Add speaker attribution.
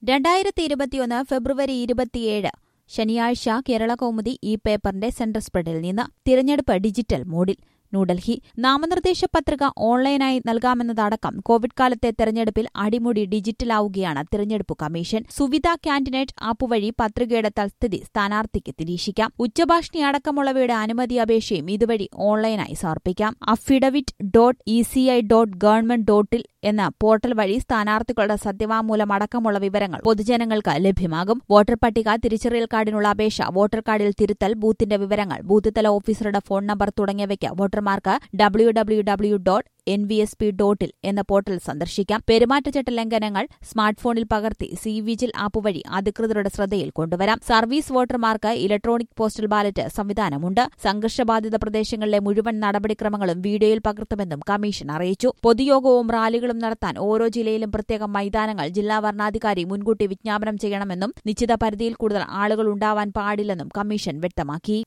Speaker 1: രണ്ടായിരത്തി ഇരുപത്തിയൊന്ന് ഫെബ്രുവരി ഇരുപത്തിയേഴ് ശനിയാഴ്ച കേരള കൗമുദി ഈ പേപ്പറിന്റെ സെന്റർ സ്പ്രെഡിൽ നിന്ന് തിരഞ്ഞെടുപ്പ് ഡിജിറ്റൽ മോഡിൽ ന്യൂഡൽഹി നാമനിർദ്ദേശ പത്രിക ഓൺലൈനായി നൽകാമെന്നതടക്കം കോവിഡ് കാലത്തെ തെരഞ്ഞെടുപ്പിൽ അടിമുടി ഡിജിറ്റലാവുകയാണ് തിരഞ്ഞെടുപ്പ് കമ്മീഷൻ സുവിധ കാൻഡിഡേറ്റ് ആപ്പ് വഴി പത്രികയുടെ തൽസ്ഥിതി സ്ഥാനാർത്ഥിക്ക് നിരീക്ഷിക്കാം ഉച്ചഭാഷിണി അടക്കമുള്ളവയുടെ അനുമതി അപേക്ഷയും ഇതുവഴി ഓൺലൈനായി സമർപ്പിക്കാം affidavit dot E C I dot government ഡോട്ടിൽ എന്ന പോർട്ടൽ വഴി സ്ഥാനാർത്ഥികളുടെ സത്യവാങ്മൂലം അടക്കമുള്ള വിവരങ്ങൾ പൊതുജനങ്ങൾക്ക് ലഭ്യമാകും വോട്ടർ പട്ടിക തിരിച്ചറിയൽ കാർഡിനുള്ള അപേക്ഷ വോട്ടർ കാർഡിൽ തിരുത്തൽ ബൂത്തിന്റെ വിവരങ്ങൾ ബൂത്ത് തല ഓഫീസറുടെ ഫോൺ നമ്പർ തുടങ്ങിയവയ്ക്ക് വോട്ടർമാർക്ക് W W W dot N V S P ഡോട്ടിൽ എന്ന പോർട്ടൽ സന്ദർശിക്കാം പെരുമാറ്റച്ചട്ട ലംഘനങ്ങൾ സ്മാർട്ട് ഫോണിൽ പകർത്തി സി വിജിൽ ആപ്പ് വഴി അധികൃതരുടെ ശ്രദ്ധയിൽ കൊണ്ടുവരാം സർവീസ് വോട്ടർമാർക്ക് ഇലക്ട്രോണിക് പോസ്റ്റൽ ബാലറ്റ് സംവിധാനമുണ്ട് സംഘർഷബാധിത പ്രദേശങ്ങളിലെ മുഴുവൻ നടപടിക്രമങ്ങളും വീഡിയോയിൽ പകർത്തുമെന്നും കമ്മീഷൻ അറിയിച്ചു പൊതുയോഗവും റാലികളും നടത്താൻ ഓരോ ജില്ലയിലും പ്രത്യേക മൈതാനങ്ങൾ ജില്ലാ വരണാധികാരി മുൻകൂട്ടി വിജ്ഞാപനം ചെയ്യണമെന്നും നിശ്ചിത പരിധിയിൽ കൂടുതൽ ആളുകൾ ഉണ്ടാവാൻ പാടില്ലെന്നും കമ്മീഷൻ വ്യക്തമാക്കി